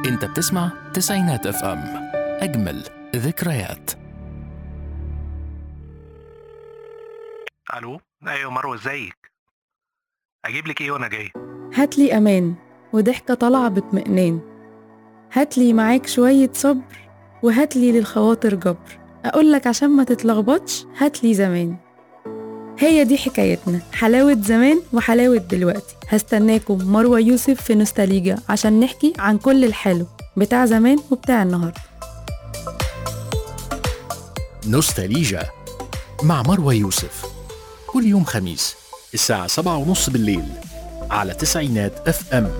انت بتسمع تسعينات اف ام اجمل ذكريات الو ايوه مروه ازيك اجيب لك ايه وانا جاي هاتلي أمان وضحكة طالعة باطمئنان هاتلي معاك شوية صبر وهاتلي للخواطر جبر أقولك عشان ما تتلخبطش هاتلي زمان هي دي حكايتنا حلاوة زمان وحلاوة دلوقتي هستناكم مروة يوسف في نوستاليجا عشان نحكي عن كل الحلو بتاع زمان وبتاع النهاردة نوستاليجا مع مروى يوسف كل يوم خميس الساعة سبعة ونص بالليل على تسعينات اف ام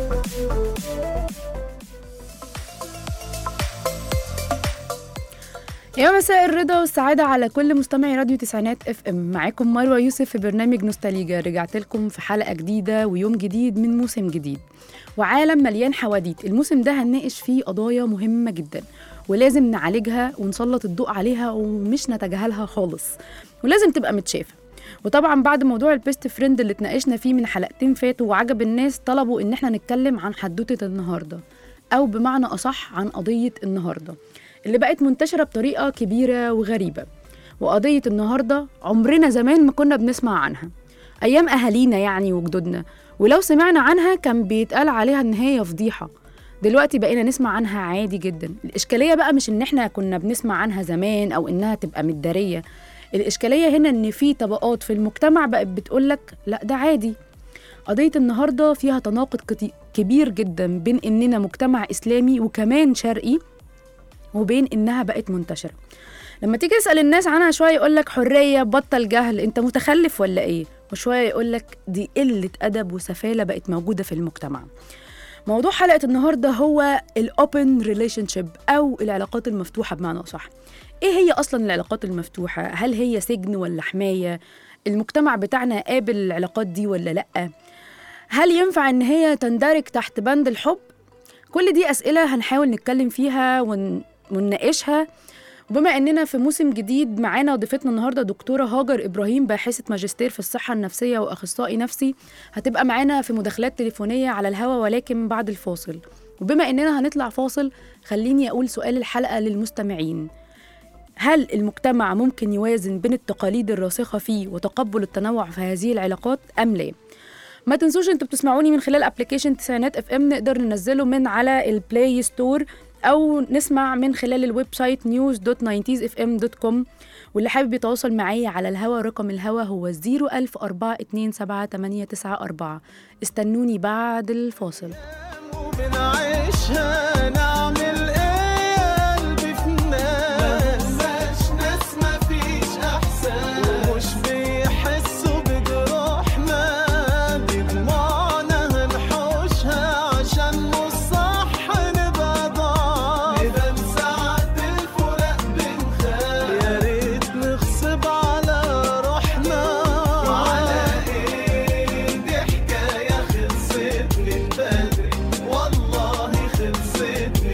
يا مساء الرضا والسعادة على كل مستمعي راديو تسعينات اف ام معاكم مروة يوسف في برنامج نوستاليجا رجعت لكم في حلقة جديدة ويوم جديد من موسم جديد وعالم مليان حواديت الموسم ده هنناقش فيه قضايا مهمة جدا ولازم نعالجها ونسلط الضوء عليها ومش نتجاهلها خالص ولازم تبقى متشافة وطبعا بعد موضوع البيست فريند اللي اتناقشنا فيه من حلقتين فاتوا وعجب الناس طلبوا ان احنا نتكلم عن حدوتة النهاردة او بمعنى اصح عن قضية النهارده اللي بقت منتشرة بطريقة كبيرة وغريبة وقضية النهاردة عمرنا زمان ما كنا بنسمع عنها أيام أهالينا يعني وجدودنا ولو سمعنا عنها كان بيتقال عليها إن هي فضيحة دلوقتي بقينا نسمع عنها عادي جدا الإشكالية بقى مش إن إحنا كنا بنسمع عنها زمان أو إنها تبقى متدارية الإشكالية هنا إن في طبقات في المجتمع بقت بتقولك لا ده عادي قضية النهاردة فيها تناقض كتي- كبير جدا بين إننا مجتمع إسلامي وكمان شرقي وبين انها بقت منتشره لما تيجي تسال الناس عنها شويه يقول لك حريه بطل جهل انت متخلف ولا ايه وشويه يقول لك دي قله ادب وسفاله بقت موجوده في المجتمع موضوع حلقه النهارده هو الاوبن ريليشن شيب او العلاقات المفتوحه بمعنى صح ايه هي اصلا العلاقات المفتوحه هل هي سجن ولا حمايه المجتمع بتاعنا قابل العلاقات دي ولا لا هل ينفع ان هي تندرج تحت بند الحب كل دي أسئلة هنحاول نتكلم فيها ون... ونناقشها وبما اننا في موسم جديد معانا ضيفتنا النهارده دكتوره هاجر ابراهيم باحثه ماجستير في الصحه النفسيه واخصائي نفسي هتبقى معانا في مداخلات تليفونيه على الهوا ولكن بعد الفاصل وبما اننا هنطلع فاصل خليني اقول سؤال الحلقه للمستمعين هل المجتمع ممكن يوازن بين التقاليد الراسخه فيه وتقبل التنوع في هذه العلاقات ام لا ما تنسوش انتوا بتسمعوني من خلال ابلكيشن تسعينات اف ام نقدر ننزله من على البلاي ستور او نسمع من خلال الويب سايت news.90sfm.com واللي حابب يتواصل معايا على الهوا رقم الهوا هو 010427894 استنوني بعد الفاصل وبنعيشها نعمل ايه يا قلبي في الناس ملناش ناس مفيش احسان ومش بيحسوا بجروحنا بدموعنا هنحوشها عشان مش صح نبقى ضعاف نبقى ساعات الفراق بنخاف يا ريت نغصب على روحنا وعلى ايه دي حكايه خلصت من بدري والله خلصت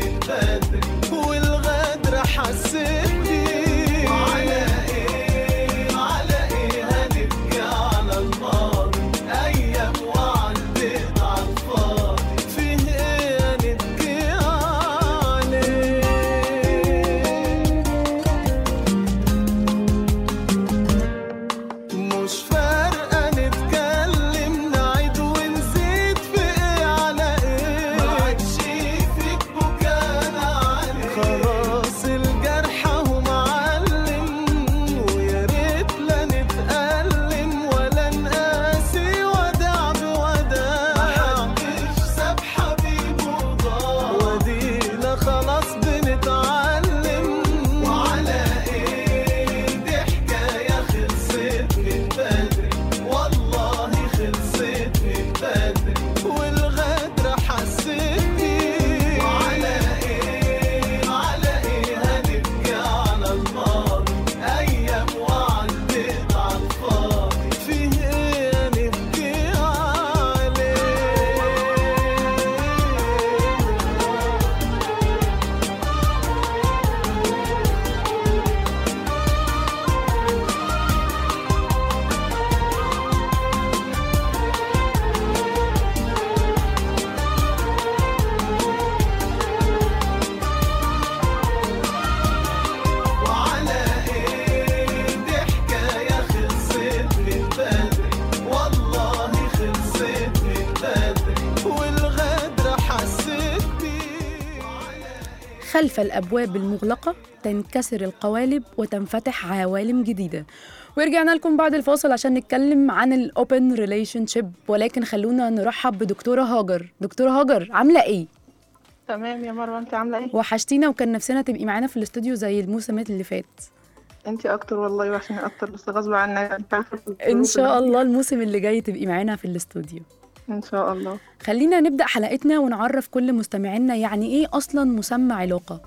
خلف الأبواب المغلقة تنكسر القوالب وتنفتح عوالم جديدة ورجعنا لكم بعد الفاصل عشان نتكلم عن الأوبن ريليشن شيب ولكن خلونا نرحب بدكتورة هاجر دكتورة هاجر عاملة إيه؟ تمام يا مروه انت عامله ايه وحشتينا وكان نفسنا تبقي معانا في الاستوديو زي الموسمات اللي فات انت اكتر والله وحشني اكتر بس غصب عني انت عارفه إن شاء الله الموسم اللي جاي تبقي معانا في الاستوديو ان شاء الله خلينا نبدأ حلقتنا ونعرف كل مستمعينا يعني إيه أصلا مسمى علاقة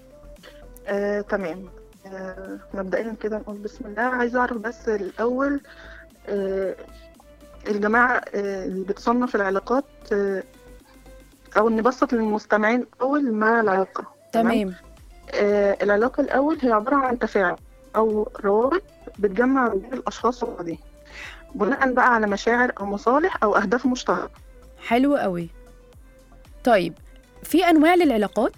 آه، تمام آه، مبدئيا كده نقول بسم الله عايزه اعرف بس الاول آه، الجماعه آه، اللي بتصنف العلاقات آه، او نبسط للمستمعين اول ما العلاقه تمام آه، العلاقه الاول هي عباره عن تفاعل او روابط بتجمع بين الاشخاص وبعضهم بناء بقى على مشاعر او مصالح او اهداف مشتركه حلو قوي طيب في أنواع للعلاقات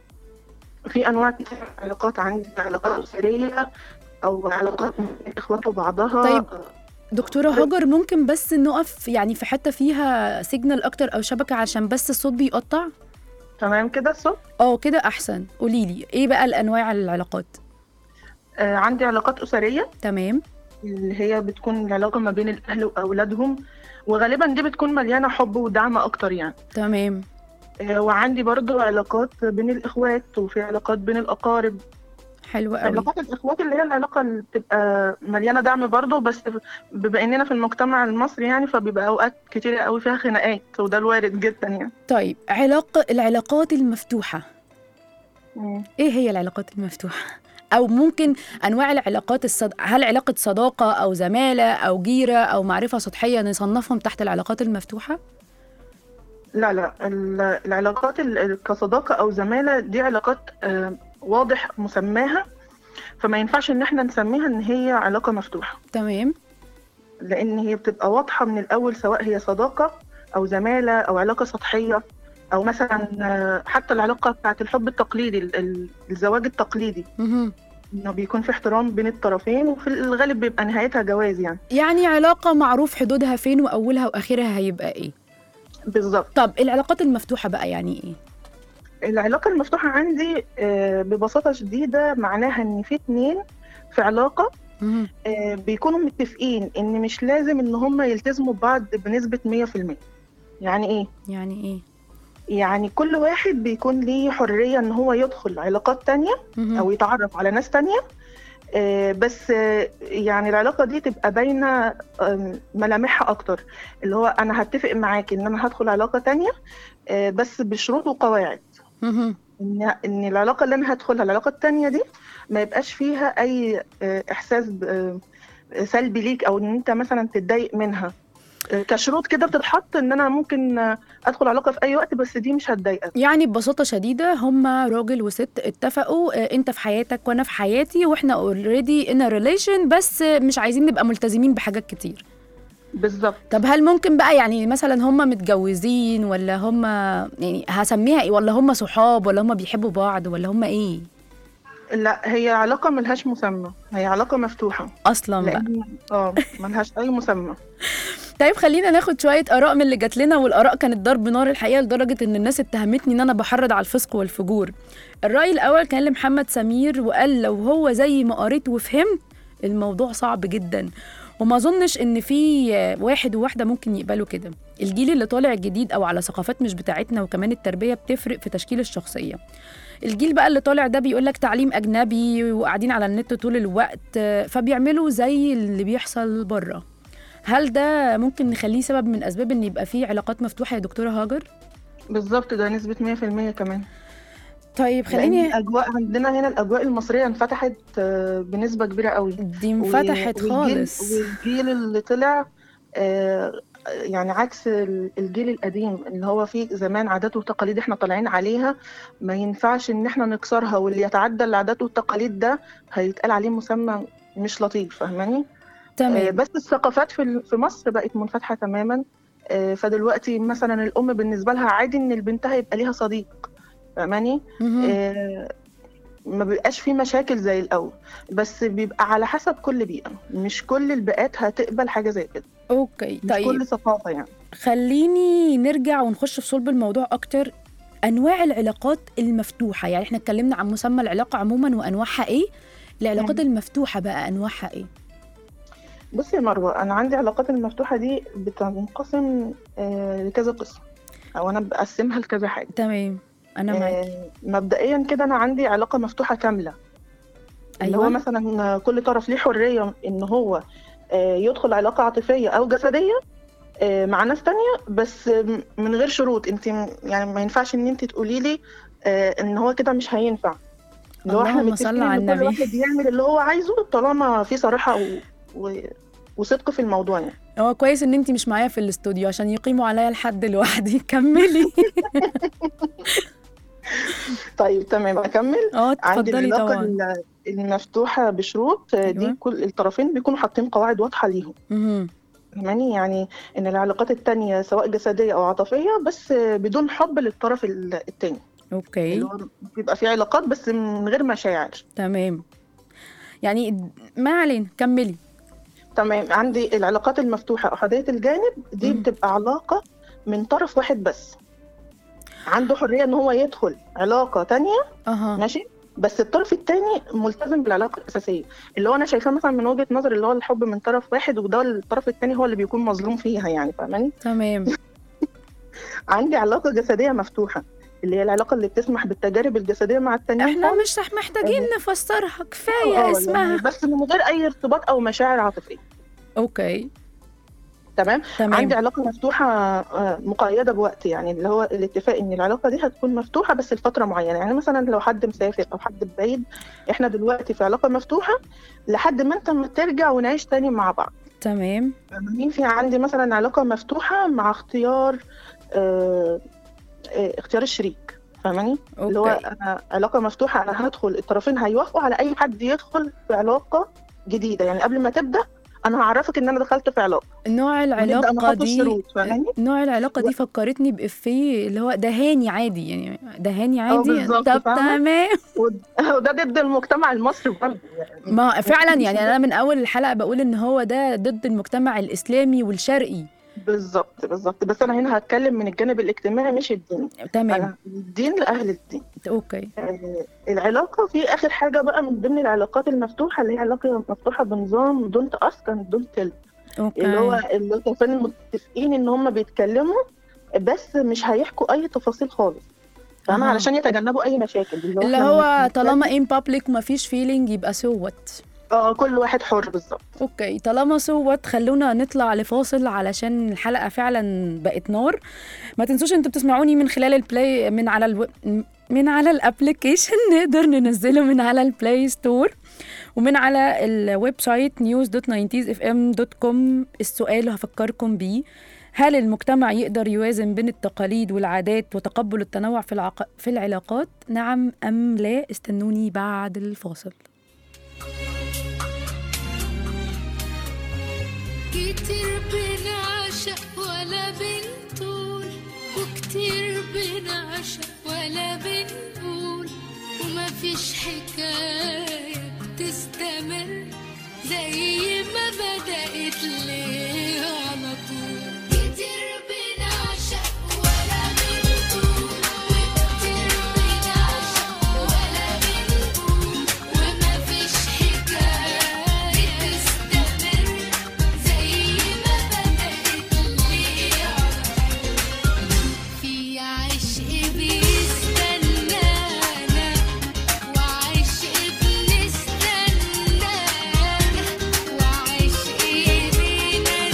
في انواع كتير من العلاقات عندي علاقات اسريه او علاقات بين الاخوات وبعضها طيب. دكتورة هاجر ممكن بس نقف يعني في حتة فيها سيجنال أكتر أو شبكة عشان بس الصوت بيقطع تمام كده الصوت اه كده أحسن قوليلي إيه بقى الأنواع العلاقات آه عندي علاقات اسريه تمام اللي هي بتكون العلاقه ما بين الاهل واولادهم وغالبا دي بتكون مليانه حب ودعم اكتر يعني تمام آه وعندي برضو علاقات بين الاخوات وفي علاقات بين الاقارب حلو قوي علاقات الاخوات اللي هي العلاقه اللي بتبقى مليانه دعم برضو بس بما اننا في المجتمع المصري يعني فبيبقى اوقات كتيره قوي فيها خناقات وده الوارد جدا يعني طيب علاقة العلاقات المفتوحة مم. إيه هي العلاقات المفتوحة؟ أو ممكن أنواع العلاقات الصد... هل علاقة صداقة أو زمالة أو جيرة أو معرفة سطحية نصنفهم تحت العلاقات المفتوحة؟ لا لا ال- العلاقات ال- ال- كصداقة أو زمالة دي علاقات آه، واضح مسماها فما ينفعش إن احنا نسميها إن هي علاقة مفتوحة تمام لأن هي بتبقى واضحة من الأول سواء هي صداقة أو زمالة أو علاقة سطحية أو مثلا آه، حتى العلاقة بتاعت الحب التقليدي ال- ال- الزواج التقليدي مهم. إنه بيكون في احترام بين الطرفين وفي الغالب بيبقى نهايتها جواز يعني يعني علاقة معروف حدودها فين وأولها وآخرها هيبقى إيه؟ بالظبط طب العلاقات المفتوحة بقى يعني إيه؟ العلاقة المفتوحة عندي آه، ببساطة شديدة معناها إن في اتنين في علاقة مهم. آه، بيكونوا متفقين ان مش لازم ان هم يلتزموا ببعض بنسبة 100% يعني ايه يعني إيه؟ يعني كل واحد بيكون ليه حرية ان هو يدخل علاقات تانية مهم. او يتعرف على ناس تانية آه، بس آه، يعني العلاقة دي تبقى باينة آم، ملامحها اكتر اللي هو انا هتفق معاك ان انا هدخل علاقة تانية آه، بس بشروط وقواعد مهم. ان ان العلاقه اللي انا هدخلها العلاقه التانية دي ما يبقاش فيها اي آه، احساس ب- آه، سلبي ليك او ان انت مثلا تتضايق منها آه، كشروط كده بتتحط ان انا ممكن آه، ادخل علاقه في اي وقت بس دي مش هتضايقك يعني ببساطة شديدة هما راجل وست اتفقوا آه، انت في حياتك وانا في حياتي واحنا اوريدي ان ريليشن بس آه، مش عايزين نبقى ملتزمين بحاجات كتير بالظبط طب هل ممكن بقى يعني مثلا هما متجوزين ولا هما يعني هسميها ايه ولا هما صحاب ولا هما بيحبوا بعض ولا هما ايه لا هي علاقه ملهاش مسمى هي علاقه مفتوحه اصلا بقى لان اه ملهاش اي مسمى طيب خلينا ناخد شوية آراء من اللي جات لنا والآراء كانت ضرب نار الحقيقة لدرجة إن الناس اتهمتني إن أنا بحرض على الفسق والفجور. الرأي الأول كان لمحمد سمير وقال لو هو زي ما قريت وفهمت الموضوع صعب جدا وما أظنش إن في واحد وواحدة ممكن يقبلوا كده. الجيل اللي طالع جديد أو على ثقافات مش بتاعتنا وكمان التربية بتفرق في تشكيل الشخصية. الجيل بقى اللي طالع ده بيقول لك تعليم أجنبي وقاعدين على النت طول الوقت فبيعملوا زي اللي بيحصل بره. هل ده ممكن نخليه سبب من اسباب ان يبقى فيه علاقات مفتوحه يا دكتوره هاجر بالظبط ده نسبه 100% كمان طيب لان خليني الاجواء عندنا هنا الاجواء المصريه انفتحت آه، بنسبه كبيره قوي دي و- انفتحت والجيل- خالص والجيل اللي طلع آه، يعني عكس ال- الجيل القديم اللي هو فيه زمان عادات وتقاليد احنا طالعين عليها ما ينفعش ان احنا نكسرها واللي يتعدى العادات والتقاليد ده هيتقال عليه مسمى مش لطيف فاهماني آه، تمام بس الثقافات في ال- في مصر بقت منفتحه تماما آه، فدلوقتي مثلا الام بالنسبه لها عادي ان بنتها يبقى ليها صديق فاهماني مهم. آه، ما بيبقاش في مشاكل زي الاول بس بيبقى على حسب كل بيئه مش كل البيئات هتقبل حاجه زي كده اوكي مش طيب كل ثقافه يعني خليني نرجع ونخش في صلب الموضوع اكتر انواع العلاقات المفتوحه يعني احنا اتكلمنا عن مسمى العلاقه عموما وانواعها ايه العلاقات مم. المفتوحه بقى انواعها ايه بصي يا مروه انا عندي العلاقات المفتوحه دي بتنقسم آه، لكذا قسم او انا بقسمها لكذا حاجه تمام انا معاك آه، مبدئيا كده انا عندي علاقه مفتوحه كامله اللي هو ايوه مثلا كل طرف ليه حريه ان هو آه، يدخل علاقه عاطفيه او جسديه آه، مع ناس تانية بس من غير شروط انت يعني ما ينفعش ان انت تقولي لي آه، ان هو كده مش هينفع اللي هو احنا اللهم صل متفقين على ان كل النبي. واحد يعمل اللي هو عايزه طالما في صراحه و... و... وصدق في الموضوع يعني هو كويس ان انت مش معايا في الاستوديو عشان يقيموا عليا الحد لوحدي كملي طيب تمام اكمل اه عندي اتفضلي العلاقه طبعا ال- المفتوحه بشروط آه، دي أيوة. كل الطرفين بيكونوا حاطين قواعد واضحه ليهم مهم. فاهماني يعني ان العلاقات التانية سواء جسدية او عاطفية بس بدون حب للطرف ال- التاني اوكي اللي هو بيبقى في علاقات بس من غير مشاعر تمام يعني ما علينا كملي تمام عندي العلاقات المفتوحة أحادية الجانب دي مم. بتبقى علاقة من طرف واحد بس عنده حرية ان هو يدخل علاقة تانية اها ماشي بس الطرف التاني ملتزم بالعلاقة الأساسية اللي هو أنا شايفاه مثلا من وجهة نظر اللي هو الحب من طرف واحد وده الطرف التاني هو اللي بيكون مظلوم فيها يعني فاهماني تمام عندي علاقة جسدية مفتوحة اللي هي العلاقة اللي بتسمح بالتجارب الجسدية مع التانيين احنا مش محتاجين نفسرها كفايه آه، اسمها يعني بس من غير أي ارتباط أو مشاعر عاطفية اوكي تمام تمام عندي علاقة مفتوحة آه، مقيدة بوقت يعني اللي هو الاتفاق إن العلاقة دي هتكون مفتوحة بس لفترة معينة يعني مثلا لو حد مسافر أو حد بعيد إحنا دلوقتي في علاقة مفتوحة لحد ما أنت ما ترجع ونعيش تاني مع بعض تمام مين في عندي مثلا علاقة مفتوحة مع اختيار آه، آه، اختيار الشريك فاهماني؟ اللي هو اوكي انا علاقه مفتوحه انا هدخل الطرفين هيوافقوا على اي حد يدخل في علاقه جديده يعني قبل ما تبدا انا هعرفك ان انا دخلت في علاقه نوع ونبدا العلاقه نحط دي الشروط فاهماني؟ نوع العلاقه دي فكرتني بافيه اللي هو دهاني عادي يعني دهاني اه عادي بالظبط، طب فاهمة؟ تمام ود- وده ضد المجتمع المصري برضه يعني ما فعلا يعني انا من اول الحلقه بقول ان هو ده ضد المجتمع الاسلامي والشرقي بالظبط بالظبط بس انا هنا هتكلم من الجانب الاجتماعي مش الديني تمام انا الدين لاهل الدين اوكي آه، العلاقه في اخر حاجه بقى من ضمن العلاقات المفتوحه اللي هي علاقه مفتوحه بنظام دونت اسك اند دونت تيل اللي هو اوكي اللي الطرفين متفقين ان هم بيتكلموا بس مش هيحكوا اي تفاصيل خالص فاهمة أها. علشان يتجنبوا اي مشاكل اللي اللي إحنا هو بنتكلم- طالما ان بابليك ومفيش فيلينج يبقى سوت اه كل واحد حر بالظبط اوكي طالما سوت خلونا نطلع لفاصل علشان الحلقه فعلا بقت نار ما تنسوش انتوا بتسمعوني من خلال البلاي من على الو... من على الابلكيشن نقدر ننزله من على البلاي ستور ومن على الويب سايت news.90sfm.com السؤال هفكركم بيه هل المجتمع يقدر يوازن بين التقاليد والعادات وتقبل التنوع في العق... في العلاقات نعم ام لا استنوني بعد الفاصل كتير بنعشق ولا بنطول وكتير بنعشق ولا بنقول وما فيش حكاية بتستمر زي ما بدأت ليه على طول كتير بنعشق ولا بنطول وكتير بنعشق ولا بنقول وما فيش حكاية بتستمر زي ما بدأت ليه على طول في عشق بيستنانا وعشق بنستناه وعشق بينا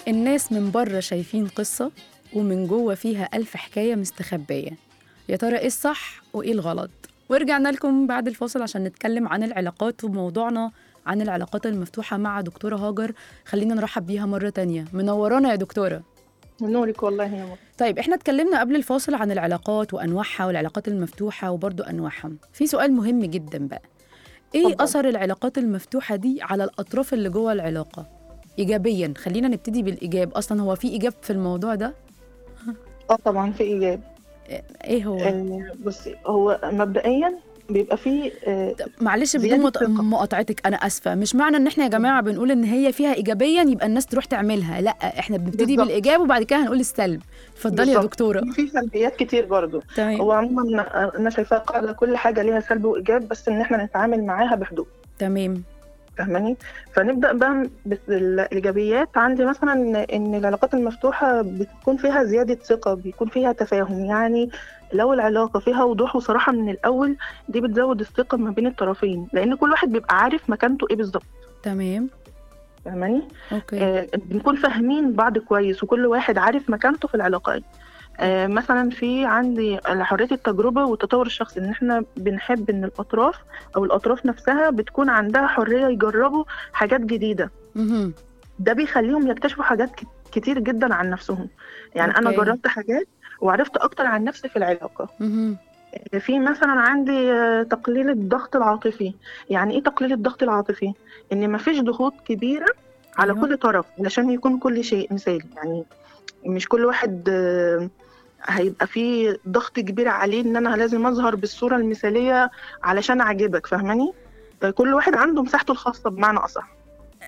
الناس من بره شايفين قصة ومن جوه فيها ألف حكاية مستخبية يا ترى إيه الصح وإيه الغلط ورجعنا لكم بعد الفاصل عشان نتكلم عن العلاقات وموضوعنا عن العلاقات المفتوحة مع دكتورة هاجر خلينا نرحب بيها مرة تانية منورانا يا دكتورة نورك والله يا ماما طيب احنا اتكلمنا قبل الفاصل عن العلاقات وانواعها والعلاقات المفتوحه وبرضو انواعها في سؤال مهم جدا بقى ايه اتفضل. اثر العلاقات المفتوحه دي على الاطراف اللي جوه العلاقه ايجابيا خلينا نبتدي بالايجاب اصلا هو في ايجاب في الموضوع ده اه طبعا في ايجاب ايه هو آه، بصي هو مبدئيا بيبقى فيه آه، معلش بدون زيادة مط- ثقة. مقاطعتك انا اسفه مش معنى ان احنا يا جماعه بنقول ان هي فيها ايجابيا يبقى الناس تروح تعملها لا احنا بنبتدي بالظبط. بالايجاب وبعد كده هنقول السلب اتفضلي يا بالظبط. دكتوره في سلبيات كتير برضو تمام هو عموما انا شايفاها قاعده كل حاجه ليها سلب وايجاب بس ان احنا نتعامل معاها بحدود تمام فاهماني فنبدا بقى بالايجابيات عندي مثلا ان العلاقات المفتوحه بتكون فيها زياده ثقه بيكون فيها تفاهم يعني لو العلاقه فيها وضوح وصراحه من الاول دي بتزود الثقه ما بين الطرفين لان كل واحد بيبقى عارف مكانته ايه بالظبط تمام فاهماني اوكي آه بنكون فاهمين بعض كويس وكل واحد عارف مكانته في العلاقات آه مثلا في عندي حريه التجربه والتطور الشخصي ان احنا بنحب ان الاطراف او الاطراف نفسها بتكون عندها حريه يجربوا حاجات جديده مهم. ده بيخليهم يكتشفوا حاجات ك- كتير جدا عن نفسهم يعني انا أوكي. جربت حاجات وعرفت اكتر عن نفسي في العلاقه مهم. في مثلا عندي آه، تقليل الضغط العاطفي يعني ايه تقليل الضغط العاطفي ان مفيش ضغوط كبيره على أيوة. كل طرف علشان يكون كل شيء مثالي يعني مش كل واحد آه، هيبقى فيه ضغط كبير عليه ان انا لازم اظهر بالصوره المثاليه علشان اعجبك فاهماني آه، كل واحد عنده مساحته الخاصه بمعنى اصح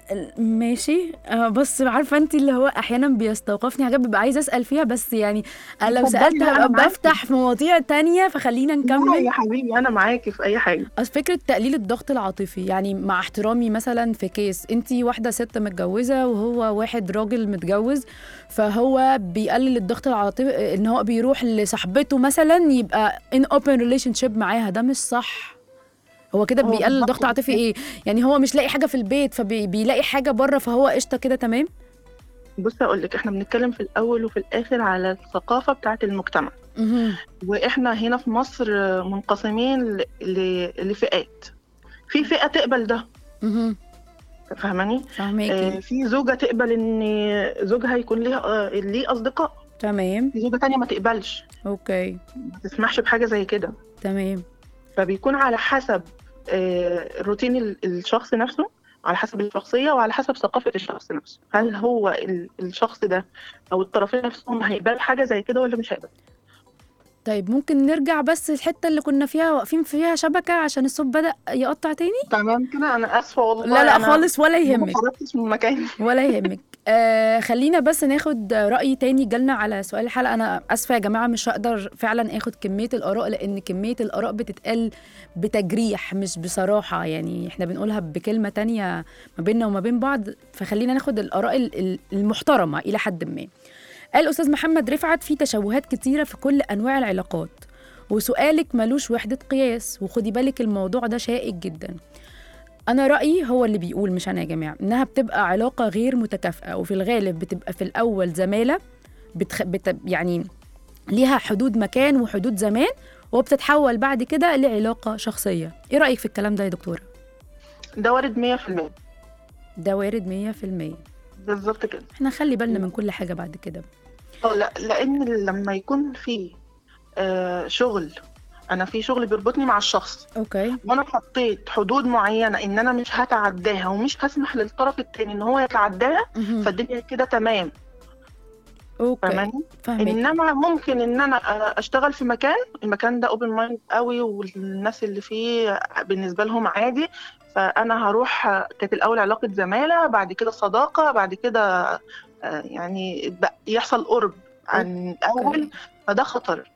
ماشي آه، بس عارفه انت اللي هو احيانا بيستوقفني حاجات ببقى عايزه اسال فيها بس يعني أنا لو اتفضلي، سالت لا، أنا هبقى معاكي. بفتح في مواضيع تانية فخلينا لا نكمل يا حبيبي انا معاكي في اي حاجه أصل فكرة تقليل الضغط العاطفي يعني مع احترامي مثلا في كيس انت واحدة ست متجوزة وهو واحد راجل متجوز فهو بيقلل الضغط العاطفي ان هو بيروح لصاحبته مثلا يبقى in open relationship معاها ده مش صح هو كده هو بيقلل بالظبط الضغط العاطفي ايه يعني هو مش لاقي حاجة في البيت فبيلاقي حاجة بره فهو قشطة كده تمام بصي اقول لك احنا بنتكلم في الاول وفي الاخر على الثقافه بتاعه المجتمع مهم. واحنا هنا في مصر منقسمين ل- ل- لفئات في فئه تقبل ده مهم. فاهماني آه فاهماكي في زوجه تقبل ان زوجها يكون ليه آه ليه اصدقاء تمام في زوجه تانية ما تقبلش اوكي ما تسمحش بحاجه زي كده تمام فبيكون على حسب آه روتين ال- الشخص نفسه على حسب الشخصيه وعلى حسب ثقافه الشخص نفسه هل هو ال- الشخص ده او الطرفين نفسهم هيقبل حاجه زي كده ولا مش هيقبل طيب ممكن نرجع بس الحتة اللي كنا فيها واقفين فيها شبكة عشان الصوت بدأ يقطع تاني تمام كده انا اسفه والله لا لا أنا خالص ولا ما يهمك اتحركتش من مكاني ولا يهمك آه خلينا بس ناخد رأي تاني جالنا على سؤال الحلقة أنا آسفة يا جماعة مش هقدر فعلا آخد كمية الآراء لأن كمية الآراء بتتقال بتجريح مش بصراحة يعني إحنا بنقولها بكلمة تانية ما بيننا وما بين بعض فخلينا ناخد الآراء ال- ال- المحترمة إلى حد ما قال أستاذ محمد رفعت في تشوهات كتيرة في كل أنواع العلاقات وسؤالك ملوش وحدة قياس وخدي بالك الموضوع ده شائك جدا أنا رأيي هو اللي بيقول مش أنا يا جماعة إنها بتبقى علاقة غير متكافئة وفي الغالب بتبقى في الأول زمالة بتخ... بت... يعني ليها حدود مكان وحدود زمان وبتتحول بعد كده لعلاقة شخصية إيه رأيك في الكلام ده يا دكتورة؟ ده وارد 100% ده وارد مية في المية بالظبط كده احنا نخلي بالنا من كل حاجة بعد كده اه لا لان لما يكون في آه شغل انا في شغل بيربطني مع الشخص أوكي وانا حطيت حدود معينه ان انا مش هتعداها ومش هسمح للطرف التاني ان هو يتعداها مهم. فالدنيا كده تمام أوكي فاهماني فاهمك انما ممكن ان انا آه، اشتغل في مكان المكان ده اوبن مايند قوي والناس اللي فيه بالنسبه لهم عادي فانا هروح آه، كانت الاول علاقه زماله بعد كده صداقه بعد كده آه، يعني بق- يحصل قرب عن الاول فده خطر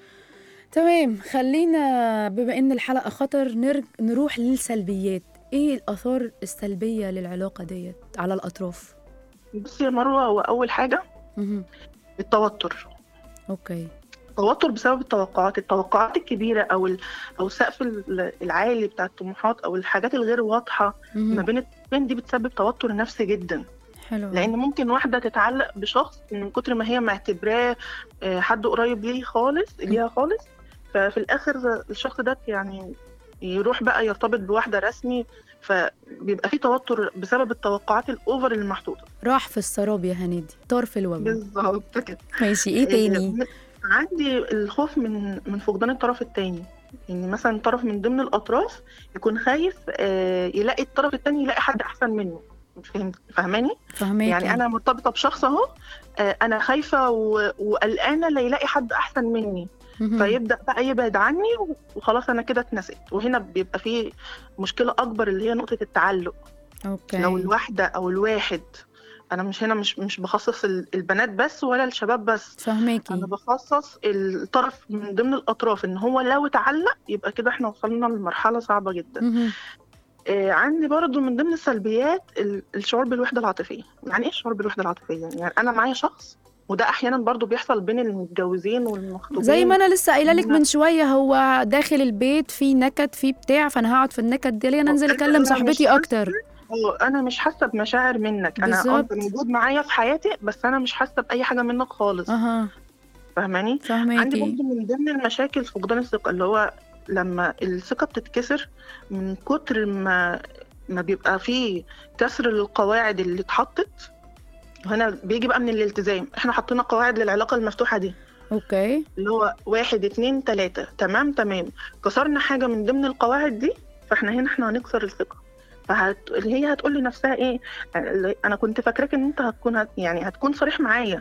تمام خلينا بما ان الحلقة خطر نرج... نروح للسلبيات ايه الاثار السلبية للعلاقة ديت على الاطراف بصي يا مروه هو اول حاجه مهم. التوتر اوكي التوتر بسبب التوقعات التوقعات الكبيره او ال- او السقف ال- العالي بتاع الطموحات او الحاجات الغير واضحه ما مهم. بين الطرفين دي بتسبب توتر نفسي جدا حلو لان ممكن واحده تتعلق بشخص من كتر ما هي معتبراه آه، حد قريب ليه خالص ليها خالص ففي الاخر الشخص ده يعني يروح بقى يرتبط بواحده رسمي فبيبقى في توتر بسبب التوقعات الاوفر اللي محطوطه راح في السراب يا هنادي طار في الوجه بالظبط كده ماشي ايه تاني آه، عندي الخوف من من فقدان الطرف الثاني يعني مثلا طرف من ضمن الاطراف يكون خايف آه، يلاقي الطرف الثاني يلاقي حد احسن منه فهمت فاهماني فهماكي يعني انا مرتبطه بشخص اهو آه، انا خايفه و- وقلقانه لا يلاقي حد احسن مني مهم. فيبدا بقى يبعد عني وخلاص انا كده اتنسيت وهنا بيبقى في مشكله اكبر اللي هي نقطه التعلق اوكي لو الواحده او الواحد انا مش هنا مش مش بخصص ال- البنات بس ولا الشباب بس فهماكي انا بخصص الطرف من ضمن الاطراف ان هو لو اتعلق يبقى كده احنا وصلنا لمرحله صعبه جدا مهم. آه عندي برضو من ضمن السلبيات ال- الشعور بالوحده العاطفيه يعني ايه الشعور بالوحده العاطفيه يعني انا معايا شخص وده احيانا برضو بيحصل بين المتجوزين والمخطوبين زي ما انا لسه قايله لك لا. من شويه هو داخل البيت في نكد في بتاع فانا هقعد في النكد دي ليه انا انزل أنا- اكلم أنا مش صاحبتي حاسة- اكتر اه انا مش حاسه بمشاعر منك انا بالظبط. اه انت موجود معايا في حياتي بس انا مش حاسه باي حاجه منك خالص اها فاهماني عندي فهماكي برضو من ضمن المشاكل فقدان الثقه اللي هو لما الثقه بتتكسر من كتر ما ما بيبقى فيه كسر للقواعد اللي اتحطت هنا بيجي بقى من الالتزام احنا حطينا قواعد للعلاقه المفتوحه دي اوكي اللي هو واحد اتنين تلاتة تمام تمام كسرنا حاجة من ضمن القواعد دي فاحنا هنا احنا هنكسر الثقة فهت... اللي هي هتقول لنفسها ايه اللي انا كنت فاكراك ان انت هتكون هت... يعني هتكون صريح معايا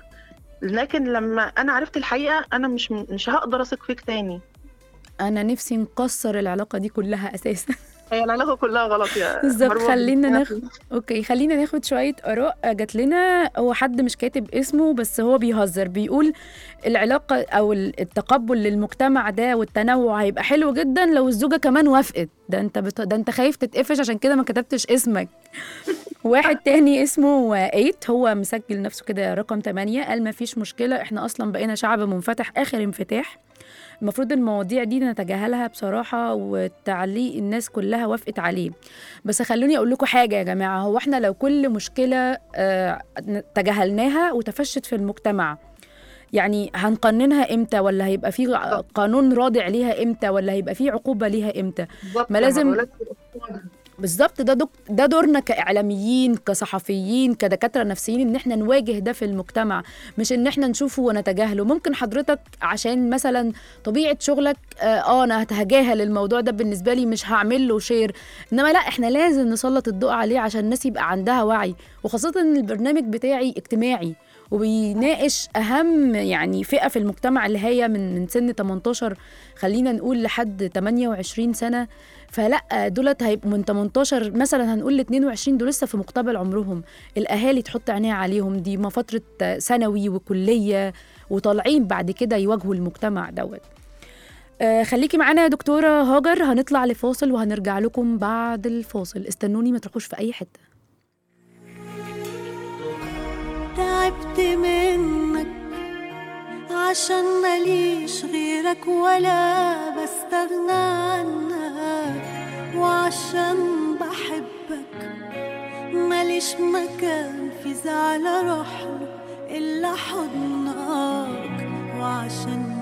لكن لما انا عرفت الحقيقة انا مش مش هقدر اثق فيك تاني انا نفسي نكسر العلاقه دي كلها اساسا هي العلاقة كلها غلط يا بالظبط، مروة. خلينا ناخد- اوكي خلينا ناخد شويه اراء جات لنا هو حد مش كاتب اسمه بس هو بيهزر بيقول العلاقه او التقبل للمجتمع ده والتنوع هيبقى حلو جدا لو الزوجه كمان وافقت ده انت بت... ده انت خايف تتقفش عشان كده ما كتبتش اسمك واحد تاني اسمه ايت هو مسجل نفسه كده رقم 8 قال ما فيش مشكله احنا اصلا بقينا شعب منفتح اخر انفتاح المفروض المواضيع دي نتجاهلها بصراحة والتعليق الناس كلها وافقت عليه بس خلوني أقول لكم حاجة يا جماعة هو احنا لو كل مشكلة آه، تجاهلناها وتفشت في المجتمع يعني هنقننها امتى ولا هيبقى في قانون رادع ليها امتى ولا هيبقى في عقوبة ليها امتى بالظبط ما يا لازم- مروة، تبقى بالظبط ده دك... ده دورنا كاعلاميين كصحفيين كدكاتره نفسيين ان احنا نواجه ده في المجتمع مش ان احنا نشوفه ونتجاهله ممكن حضرتك عشان مثلا طبيعه شغلك اه آه، انا هتجاهل الموضوع ده بالنسبه لي مش هعمل له شير انما لا احنا لازم نسلط الضوء عليه عشان الناس يبقى عندها وعي وخاصه ان البرنامج بتاعي اجتماعي وبيناقش اهم يعني فئه في المجتمع اللي هي من من سن 18 خلينا نقول لحد 28 سنه فلا دولت هيبقوا من 18 مثلا هنقول ل 22 دول لسه في مقتبل عمرهم الاهالي تحط عينيها عليهم دي ما فتره ثانوي وكليه وطالعين بعد كده يواجهوا المجتمع دوت آه خليكي معانا يا دكتوره هاجر هنطلع لفاصل وهنرجع لكم بعد الفاصل استنوني ما تروحوش في اي حته تعبت منك عشان ماليش غيرك ولا بستغنى عنك وعشان بحبك ماليش مكان في زعل روحنا إلا حضنك وعشان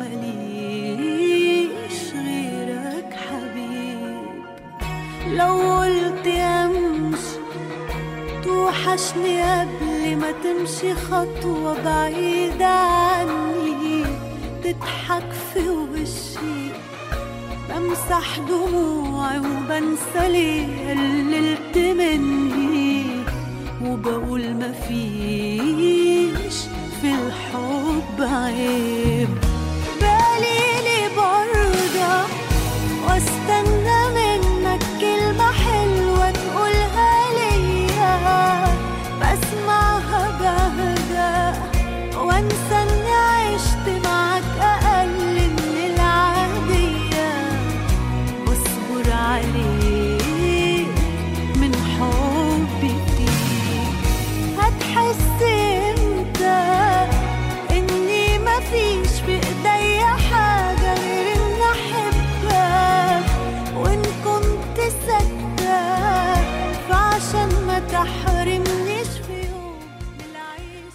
ماليش غيرك حبيب لو قلت امشي توحشني قبل ما تمشي خطوة بعيدة عني تضحك في وشي بمسح دموعي وبنسى ليه قللت مني وبقول مفيش في الحب عيب بالي برضه واستنى منك كلمة حلوة تقولها ليا بسمعها بهدى وانسى اني عشت معاك اقل من العادية واصبر عليك من حبي فيك هتحس امتى اني مفيش في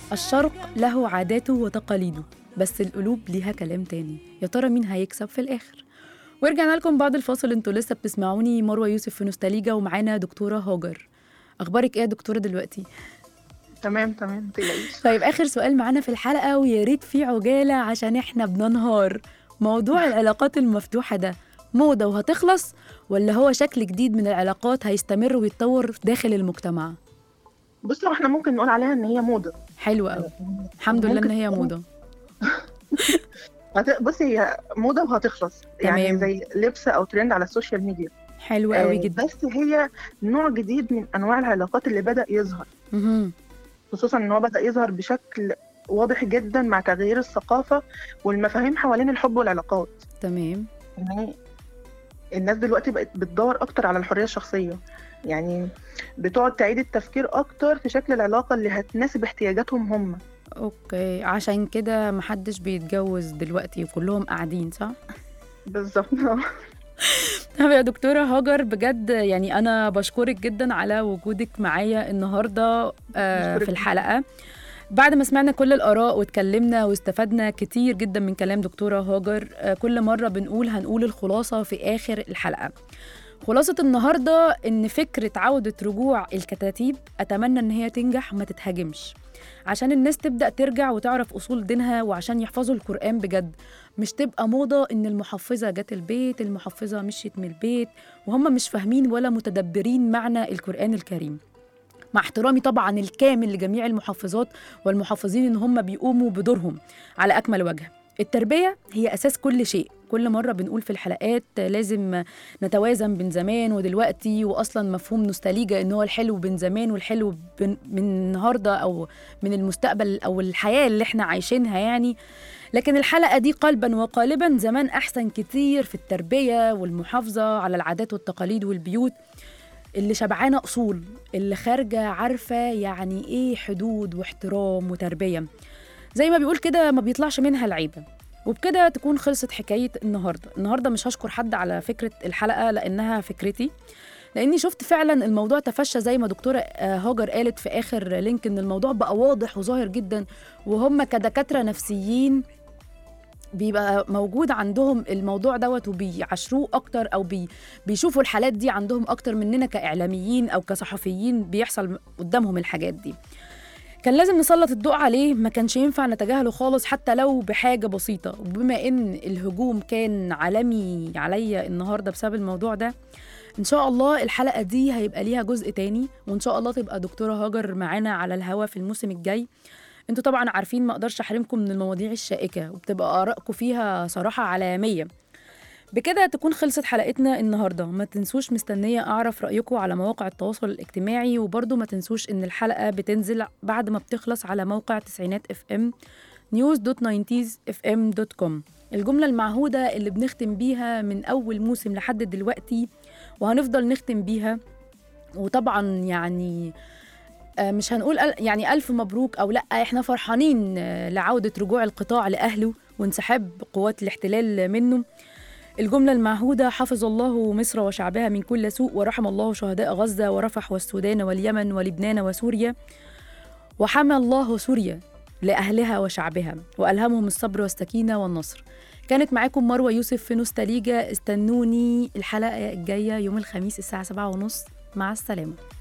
الشرق له عاداته وتقاليده بس القلوب ليها كلام تاني يا ترى مين هيكسب في الآخر ورجعنا لكم بعد الفاصل انتوا لسه بتسمعوني مروة يوسف في نوستاليجا ومعانا دكتورة هاجر أخبارك إيه يا دكتورة دلوقتي؟ تمام تمام متقلقيش طيب آخر سؤال معانا في الحلقة ويا ريت في عجالة عشان إحنا بننهار موضوع العلاقات المفتوحة ده موضة وهتخلص ولا هو شكل جديد من العلاقات هيستمر ويتطور داخل المجتمع؟ بصي هو احنا ممكن نقول عليها ان هي موضه حلو قوي الحمد لله إن ممكن هي تكون- موضة هت- بصي هي موضه وهتخلص تمام. يعني زي لبس او ترند على السوشيال ميديا حلو قوي آه، جدا بس هي نوع جديد من انواع العلاقات اللي بدا يظهر مهم. خصوصا ان هو بدا يظهر بشكل واضح جدا مع تغيير الثقافه والمفاهيم حوالين الحب والعلاقات تمام يعني الناس دلوقتي بقت بتدور اكتر على الحريه الشخصيه يعني بتقعد تعيد التفكير اكتر في شكل العلاقه اللي هتناسب احتياجاتهم هم اوكي عشان كده محدش بيتجوز دلوقتي وكلهم قاعدين صح؟ بالظبط طب يا دكتورة هاجر بجد يعني أنا بشكرك جدا على وجودك معايا النهاردة آه، بشكرك في الحلقة بعد ما سمعنا كل الآراء واتكلمنا واستفدنا كتير جدا من كلام دكتورة هاجر آه، كل مرة بنقول هنقول الخلاصة في آخر الحلقة خلاصة النهاردة إن فكرة عودة رجوع الكتاتيب أتمنى إن هي تنجح وما تتهاجمش عشان الناس تبدأ ترجع وتعرف أصول دينها وعشان يحفظوا القرآن بجد مش تبقى موضة إن المحفظة جت البيت المحفظة مشيت من البيت وهم مش فاهمين ولا متدبرين معنى القرآن الكريم مع احترامي طبعا الكامل لجميع المحفظات والمحفظين إن هم بيقوموا بدورهم على أكمل وجه التربية هي أساس كل شيء كل مرة بنقول في الحلقات لازم نتوازن بين زمان ودلوقتي وأصلا مفهوم نوستاليجا إن هو الحلو بين زمان والحلو بين- من النهاردة أو من المستقبل أو الحياة اللي احنا عايشينها يعني لكن الحلقة دي قلبا وقالبا زمان أحسن كتير في التربية والمحافظة على العادات والتقاليد والبيوت اللي شبعانة أصول اللي خارجة عارفة يعني إيه حدود واحترام وتربية زي ما بيقول كده ما بيطلعش منها العيبة وبكده تكون خلصت حكاية النهاردة النهاردة مش هشكر حد على فكرة الحلقة لأنها فكرتي لاني شفت فعلا الموضوع تفشى زي ما دكتوره آه، هاجر قالت في اخر لينك ان الموضوع بقى واضح وظاهر جدا وهم كدكاتره نفسيين بيبقى موجود عندهم الموضوع دوت وبيعشروه اكتر او بي بيشوفوا الحالات دي عندهم اكتر مننا كاعلاميين او كصحفيين بيحصل قدامهم الحاجات دي كان لازم نسلط الضوء عليه ما كانش ينفع نتجاهله خالص حتى لو بحاجة بسيطة وبما إن الهجوم كان عالمي عليا النهاردة بسبب الموضوع ده إن شاء الله الحلقة دي هيبقى ليها جزء تاني وإن شاء الله تبقى دكتورة هاجر معانا على الهوا في الموسم الجاي انتوا طبعا عارفين ما اقدرش احرمكم من المواضيع الشائكة وبتبقى آرائكم فيها صراحة علامية بكده تكون خلصت حلقتنا النهارده ما تنسوش مستنيه اعرف رايكم على مواقع التواصل الاجتماعي وبرضه ما تنسوش ان الحلقه بتنزل بعد ما بتخلص على موقع تسعينات اف ام نيوز دوت ناينتيز اف ام دوت كوم الجملة المعهودة اللي بنختم بيها من أول موسم لحد دلوقتي وهنفضل نختم بيها وطبعا يعني آه، مش هنقول أل- يعني ألف مبروك أو لأ إحنا فرحانين آه، لعودة رجوع القطاع لأهله وانسحاب قوات الاحتلال منه الجملة المعهودة حفظ الله مصر وشعبها من كل سوء ورحم الله شهداء غزة ورفح والسودان واليمن ولبنان وسوريا وحمى الله سوريا لأهلها وشعبها وألهمهم الصبر والسكينة والنصر كانت معاكم مروة يوسف في نوستاليجا استنوني الحلقة الجاية يوم الخميس الساعة 7:30 مع السلامة